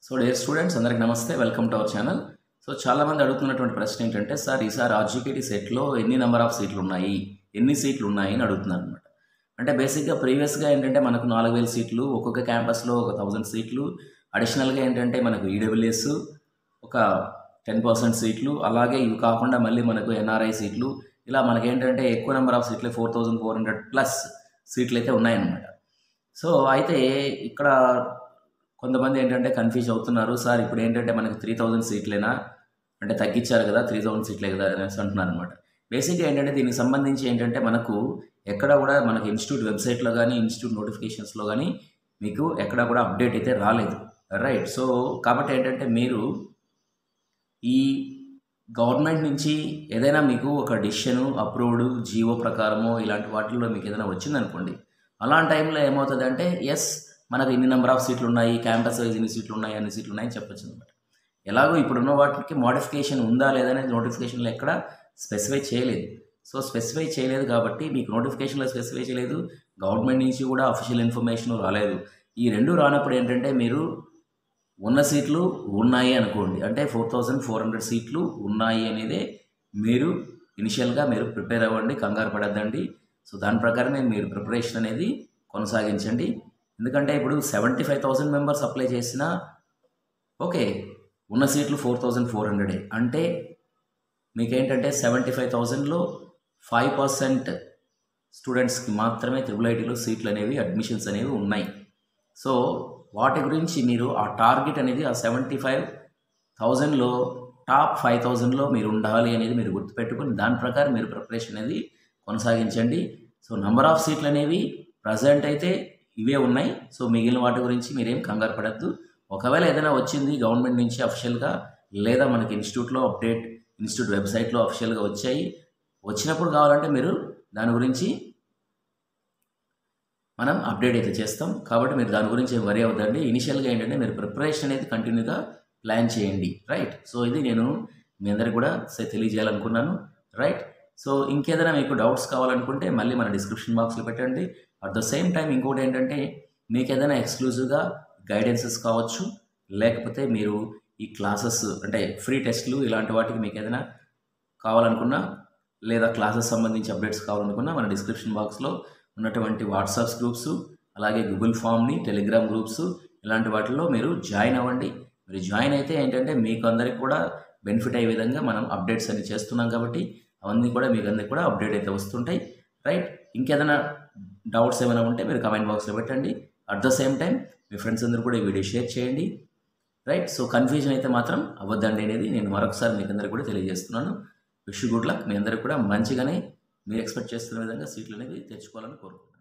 so dear students అందరికి నమస్తే welcome to our channel so చాలామంది అడుగుతున్నటువంటి ప్రశ్న ఏంటంటే సార్ ఈసారి ఆర్జీకేటీ సెట్లో ఎన్ని నెంబర్ ఆఫ్ సీట్లు ఉన్నాయి ఎన్ని సీట్లు ఉన్నాయి అని అడుగుతున్నారు అనమాట అంటే బేసిక్గా ప్రీవియస్గా ఏంటంటే మనకు నాలుగు వేల సీట్లు ఒక్కొక్క క్యాంపస్లో ఒక థౌజండ్ సీట్లు అడిషనల్గా ఏంటంటే మనకు ఈడబ్ల్యూఎస్ ఒక టెన్ పర్సెంట్ సీట్లు అలాగే ఇవి కాకుండా మళ్ళీ మనకు ఎన్ఆర్ఐ సీట్లు ఇలా మనకేంటంటే ఎక్కువ నెంబర్ ఆఫ్ సీట్లు four thousand four hundred plus సీట్లు అయితే ఉన్నాయన్నమాట సో అయితే ఇక్కడ కొంతమంది ఏంటంటే కన్ఫ్యూజ్ అవుతున్నారు సార్ ఇప్పుడు ఏంటంటే మనకి త్రీ థౌజండ్ సీట్లేనా అంటే తగ్గించారు కదా త్రీ థౌజండ్ సీట్లే కదా అనేసి అంటున్నారు అనమాట బేసిక్గా ఏంటంటే దీనికి సంబంధించి ఏంటంటే మనకు ఎక్కడ కూడా మనకి ఇన్స్టిట్యూట్ వెబ్సైట్లో కానీ ఇన్స్టిట్యూట్ నోటిఫికేషన్స్లో కానీ మీకు ఎక్కడ కూడా అప్డేట్ అయితే రాలేదు రైట్ సో కాబట్టి ఏంటంటే మీరు ఈ గవర్నమెంట్ నుంచి ఏదైనా మీకు ఒక డిసిషను అప్రూవ్డ్ జీవో ప్రకారము ఇలాంటి వాటిల్లో మీకు ఏదైనా వచ్చిందనుకోండి అలాంటి టైంలో ఏమవుతుందంటే ఎస్ మనకు ఇన్ని నెంబర్ ఆఫ్ సీట్లు ఉన్నాయి క్యాంపస్ వైజ్ ఇన్ని సీట్లు ఉన్నాయి అన్ని సీట్లు ఉన్నాయని చెప్పొచ్చు అనమాట ఎలాగో ఇప్పుడున్న వాటికి మోడిఫికేషన్ ఉందా లేదా అనేది నోటిఫికేషన్లో ఎక్కడ స్పెసిఫై చేయలేదు సో స్పెసిఫై చేయలేదు కాబట్టి మీకు నోటిఫికేషన్లో స్పెసిఫై చేయలేదు గవర్నమెంట్ నుంచి కూడా అఫీషియల్ ఇన్ఫర్మేషన్ రాలేదు ఈ రెండు రానప్పుడు ఏంటంటే మీరు ఉన్న సీట్లు ఉన్నాయి అనుకోండి అంటే ఫోర్ థౌజండ్ ఫోర్ హండ్రెడ్ సీట్లు ఉన్నాయి అనేదే మీరు ఇనిషియల్గా మీరు ప్రిపేర్ అవ్వండి కంగారు పడద్దండి సో దాని ప్రకారమే మీరు ప్రిపరేషన్ అనేది కొనసాగించండి ఎందుకంటే ఇప్పుడు seventy five thousand members apply చేసినా ఓకే ఉన్న సీట్లు ఫోర్ థౌజండ్ ఫోర్ హండ్రెడే అంటే మీకేంటంటే సెవెంటీ ఫైవ్ థౌజండ్లో ఫైవ్ పర్సెంట్ స్టూడెంట్స్కి మాత్రమే త్రిబుల్ ఐటీలో సీట్లు అనేవి అడ్మిషన్స్ అనేవి ఉన్నాయి సో వాటి గురించి మీరు ఆ టార్గెట్ అనేది ఆ సెవెంటీ ఫైవ్ థౌజండ్లో టాప్ ఫైవ్ థౌజండ్లో మీరు ఉండాలి అనేది మీరు గుర్తుపెట్టుకొని దాని ప్రకారం మీరు ప్రిపరేషన్ అనేది కొనసాగించండి సో నంబర్ ఆఫ్ సీట్లు అనేవి ప్రజెంట్ అయితే ఇవే ఉన్నాయి సో మిగిలిన వాటి గురించి మీరేం కంగారు పడద్దు ఒకవేళ ఏదైనా వచ్చింది గవర్నమెంట్ నుంచి అఫిషియల్గా లేదా మనకి ఇన్స్టిట్యూట్లో అప్డేట్ ఇన్స్టిట్యూట్ వెబ్సైట్లో అఫిషియల్గా వచ్చాయి వచ్చినప్పుడు కావాలంటే మీరు దాని గురించి మనం అప్డేట్ అయితే చేస్తాం కాబట్టి మీరు దాని గురించి వరి అవ్వద్దండి ఇనిషియల్గా ఏంటంటే మీరు ప్రిపరేషన్ అనేది కంటిన్యూగా ప్లాన్ చేయండి రైట్ సో ఇది నేను మీ అందరికి కూడా సే- తెలియజేయాలనుకున్నాను రైట్ సో ఇంకేదైనా మీకు డౌట్స్ కావాలనుకుంటే మళ్ళీ మన డిస్క్రిప్షన్ బాక్స్లో పెట్టండి అట్ ద సేమ్ టైం ఇంకోటి ఏంటంటే మీకు ఏదైనా ఎక్స్క్లూజివ్గా గైడెన్సెస్ కావచ్చు లేకపోతే మీరు ఈ క్లాసెస్ అంటే ఫ్రీ టెస్ట్లు ఇలాంటి వాటికి మీకు ఏదైనా కావాలనుకున్నా లేదా క్లాసెస్ సంబంధించి అప్డేట్స్ కావాలనుకున్నా మన డిస్క్రిప్షన్ బాక్స్లో ఉన్నటువంటి వాట్సాప్స్ గ్రూప్స్ అలాగే గూగుల్ ఫామ్ని టెలిగ్రామ్ గ్రూప్స్ ఇలాంటి వాటిల్లో మీరు జాయిన్ అవ్వండి మీరు జాయిన్ అయితే ఏంటంటే మీకు అందరికి కూడా బెనిఫిట్ అయ్యే విధంగా మనం అప్డేట్స్ అన్ని చేస్తున్నాం కాబట్టి అవన్నీ కూడా మీకు అందరికి కూడా అప్డేట్ అయితే వస్తుంటాయి రైట్ ఇంకేదైనా డౌట్స్ ఏమైనా ఉంటే మీరు కమెంట్ బాక్స్లో పెట్టండి అట్ ద సేమ్ టైం మీ ఫ్రెండ్స్ అందరూ కూడా ఈ వీడియో షేర్ చేయండి రైట్ సో కన్ఫ్యూజన్ అయితే మాత్రం అవ్వద్దండి అనేది నేను మరొకసారి మీకు అందరికీ కూడా తెలియజేస్తున్నాను విష్ గుడ్ లక్ మీ అందరికి కూడా మంచిగానే మీరు ఎక్స్పెక్ట్ చేస్తున్న విధంగా సీట్లు అనేవి తెచ్చుకోవాలని కోరుకుంటున్నాను